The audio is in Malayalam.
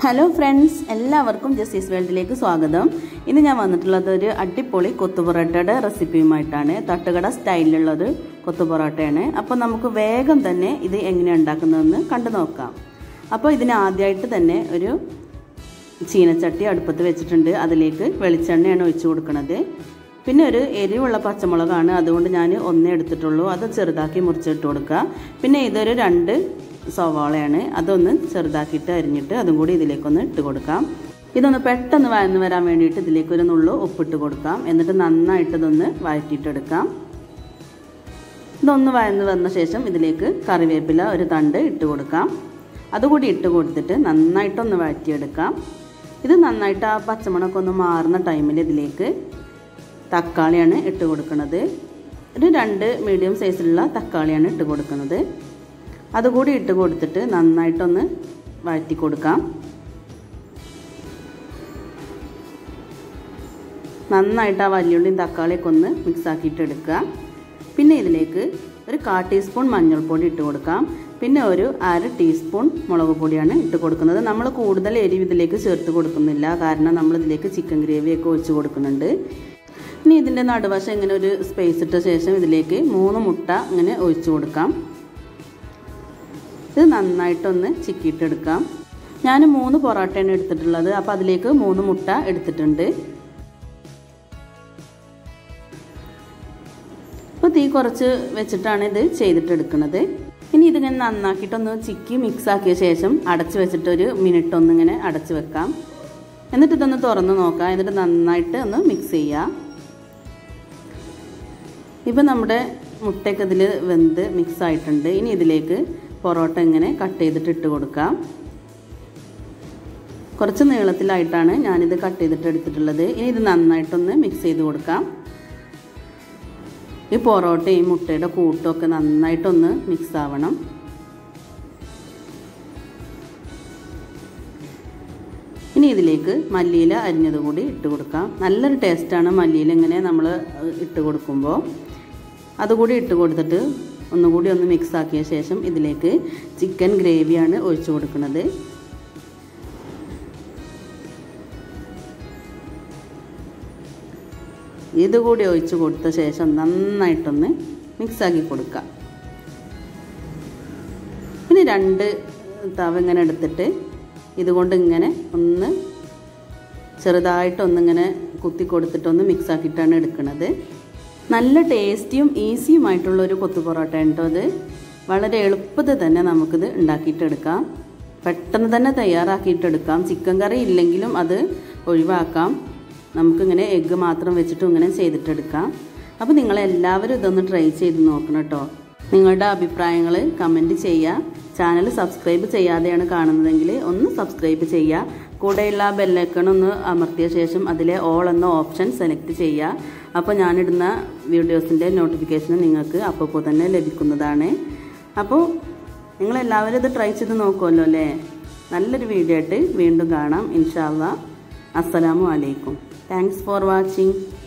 ഹലോ ഫ്രണ്ട്സ് എല്ലാവർക്കും ജസ്റ്റിസ് വേൾഡിലേക്ക് സ്വാഗതം ഇന്ന് ഞാൻ വന്നിട്ടുള്ളത് ഒരു അടിപൊളി കൊത്തുപൊറോട്ടയുടെ റെസിപ്പിയുമായിട്ടാണ് തട്ടുകട സ്റ്റൈലിലുള്ളത് കൊത്തുപൊറോട്ടയാണ് അപ്പോൾ നമുക്ക് വേഗം തന്നെ ഇത് എങ്ങനെയാണ് ഉണ്ടാക്കുന്നതെന്ന് കണ്ടു നോക്കാം അപ്പോൾ ഇതിന് ആദ്യമായിട്ട് തന്നെ ഒരു ചീനച്ചട്ടി അടുപ്പത്ത് വെച്ചിട്ടുണ്ട് അതിലേക്ക് വെളിച്ചെണ്ണയാണ് ഒഴിച്ചു കൊടുക്കുന്നത് പിന്നെ ഒരു എരിവുള്ള പച്ചമുളകാണ് അതുകൊണ്ട് ഞാൻ ഒന്നേ എടുത്തിട്ടുള്ളൂ അത് ചെറുതാക്കി മുറിച്ചിട്ട് കൊടുക്കുക പിന്നെ ഇതൊരു രണ്ട് സവാളയാണ് അതൊന്ന് ചെറുതാക്കിയിട്ട് അരിഞ്ഞിട്ട് അതും കൂടി ഇതിലേക്കൊന്ന് ഇട്ട് കൊടുക്കാം ഇതൊന്ന് പെട്ടെന്ന് വഴന്ന് വരാൻ വേണ്ടിയിട്ട് ഇതിലേക്ക് ഒരു നുള്ളു ഉപ്പിട്ട് കൊടുക്കാം എന്നിട്ട് നന്നായിട്ട് ഇതൊന്ന് വഴറ്റിയിട്ടെടുക്കാം ഇതൊന്ന് വഴന്ന് വന്ന ശേഷം ഇതിലേക്ക് കറിവേപ്പില ഒരു തണ്ട് ഇട്ട് കൊടുക്കാം അതുകൂടി ഇട്ട് കൊടുത്തിട്ട് നന്നായിട്ടൊന്ന് വഴറ്റിയെടുക്കാം ഇത് നന്നായിട്ട് ആ പച്ചമണമൊക്കെ ഒന്ന് മാറുന്ന ടൈമിൽ ഇതിലേക്ക് തക്കാളിയാണ് ഇട്ട് കൊടുക്കുന്നത് ഒരു രണ്ട് മീഡിയം സൈസിലുള്ള തക്കാളിയാണ് ഇട്ട് കൊടുക്കുന്നത് അതുകൂടി ഇട്ട് കൊടുത്തിട്ട് നന്നായിട്ടൊന്ന് വഴറ്റി കൊടുക്കാം നന്നായിട്ട് ആ വലിയുള്ളിയും തക്കാളിയൊക്കെ ഒന്ന് മിക്സ് ആക്കിയിട്ട് എടുക്കുക പിന്നെ ഇതിലേക്ക് ഒരു കാ ടീസ്പൂൺ മഞ്ഞൾപ്പൊടി ഇട്ട് കൊടുക്കാം പിന്നെ ഒരു അര ടീസ്പൂൺ മുളക് പൊടിയാണ് ഇട്ട് കൊടുക്കുന്നത് നമ്മൾ കൂടുതൽ എരിവ് ഇതിലേക്ക് ചേർത്ത് കൊടുക്കുന്നില്ല കാരണം നമ്മൾ ഇതിലേക്ക് ചിക്കൻ ഗ്രേവിയൊക്കെ ഒഴിച്ച് കൊടുക്കുന്നുണ്ട് ഇനി ഇതിൻ്റെ നടുവശം ഇങ്ങനെ ഒരു സ്പേസ് ഇട്ട ശേഷം ഇതിലേക്ക് മൂന്ന് മുട്ട ഇങ്ങനെ ഒഴിച്ചു കൊടുക്കാം ഇത് നന്നായിട്ടൊന്ന് ചിക്കിയിട്ടെടുക്കാം ഞാൻ മൂന്ന് പൊറോട്ടയാണ് എടുത്തിട്ടുള്ളത് അപ്പോൾ അതിലേക്ക് മൂന്ന് മുട്ട എടുത്തിട്ടുണ്ട് അപ്പോൾ തീ കുറച്ച് വെച്ചിട്ടാണ് ഇത് ചെയ്തിട്ടെടുക്കുന്നത് ഇനി ഇതിങ്ങനെ നന്നാക്കിയിട്ടൊന്ന് ചിക്കി മിക്സ് ആക്കിയ ശേഷം അടച്ച് വെച്ചിട്ട് ഒരു മിനിറ്റ് ഒന്നിങ്ങനെ അടച്ച് വെക്കാം എന്നിട്ട് ഇതൊന്ന് തുറന്ന് നോക്കാം എന്നിട്ട് നന്നായിട്ട് ഒന്ന് മിക്സ് ചെയ്യാം ഇപ്പം നമ്മുടെ മുട്ടയൊക്കെ ഇതിൽ വെന്ത് മിക്സ് ആയിട്ടുണ്ട് ഇനി ഇതിലേക്ക് പൊറോട്ട ഇങ്ങനെ കട്ട് ചെയ്തിട്ട് ഇട്ട് കൊടുക്കാം കുറച്ച് നീളത്തിലായിട്ടാണ് ഞാനിത് കട്ട് ചെയ്തിട്ട് എടുത്തിട്ടുള്ളത് ഇനി ഇത് നന്നായിട്ടൊന്ന് മിക്സ് ചെയ്ത് കൊടുക്കാം ഈ പൊറോട്ടയും മുട്ടയുടെ കൂട്ടമൊക്കെ നന്നായിട്ടൊന്ന് മിക്സ് ആവണം ഇനി ഇതിലേക്ക് മല്ലിയില അരിഞ്ഞത് കൂടി ഇട്ട് കൊടുക്കാം നല്ലൊരു ടേസ്റ്റാണ് മല്ലിയില ഇങ്ങനെ നമ്മൾ ഇട്ട് കൊടുക്കുമ്പോൾ അതുകൂടി ഇട്ട് കൊടുത്തിട്ട് ഒന്നുകൂടി ഒന്ന് മിക്സ് ആക്കിയ ശേഷം ഇതിലേക്ക് ചിക്കൻ ഗ്രേവിയാണ് ഒഴിച്ചു കൊടുക്കുന്നത് ഇതുകൂടി ഒഴിച്ചു കൊടുത്ത ശേഷം നന്നായിട്ടൊന്ന് മിക്സാക്കി കൊടുക്കുക ഇനി രണ്ട് തവ ഇങ്ങനെ എടുത്തിട്ട് ഇതുകൊണ്ട് ഇങ്ങനെ ഒന്ന് ചെറുതായിട്ടൊന്നിങ്ങനെ കുത്തി കൊടുത്തിട്ടൊന്ന് മിക്സ് ആക്കിയിട്ടാണ് എടുക്കുന്നത് നല്ല ടേസ്റ്റിയും ഈസിയുമായിട്ടുള്ള ഒരു കൊത്തു പൊറോട്ട ഉണ്ടോ അത് വളരെ എളുപ്പത്തിൽ തന്നെ നമുക്കിത് ഉണ്ടാക്കിയിട്ടെടുക്കാം പെട്ടെന്ന് തന്നെ തയ്യാറാക്കിയിട്ടെടുക്കാം ചിക്കൻ കറി ഇല്ലെങ്കിലും അത് ഒഴിവാക്കാം നമുക്കിങ്ങനെ എഗ്ഗ് മാത്രം വെച്ചിട്ടും ഇങ്ങനെ ചെയ്തിട്ടെടുക്കാം അപ്പോൾ നിങ്ങളെല്ലാവരും ഇതൊന്ന് ട്രൈ ചെയ്ത് നോക്കണം കേട്ടോ നിങ്ങളുടെ അഭിപ്രായങ്ങൾ കമൻറ്റ് ചെയ്യുക ചാനൽ സബ്സ്ക്രൈബ് ചെയ്യാതെയാണ് കാണുന്നതെങ്കിൽ ഒന്ന് സബ്സ്ക്രൈബ് ചെയ്യുക കൂടെയുള്ള ബെല്ലൈക്കൺ ഒന്ന് അമർത്തിയ ശേഷം അതിലെ ഓൾ എന്ന ഓപ്ഷൻ സെലക്ട് ചെയ്യുക അപ്പോൾ ഞാനിടുന്ന വീഡിയോസിൻ്റെ നോട്ടിഫിക്കേഷൻ നിങ്ങൾക്ക് അപ്പോൾ തന്നെ ലഭിക്കുന്നതാണ് അപ്പോൾ നിങ്ങളെല്ലാവരും ഇത് ട്രൈ ചെയ്ത് നോക്കുമല്ലോ അല്ലേ നല്ലൊരു വീഡിയോ ആയിട്ട് വീണ്ടും കാണാം ഇൻഷാല്ല അസ്സലാമു അലൈക്കും താങ്ക്സ് ഫോർ വാച്ചിങ്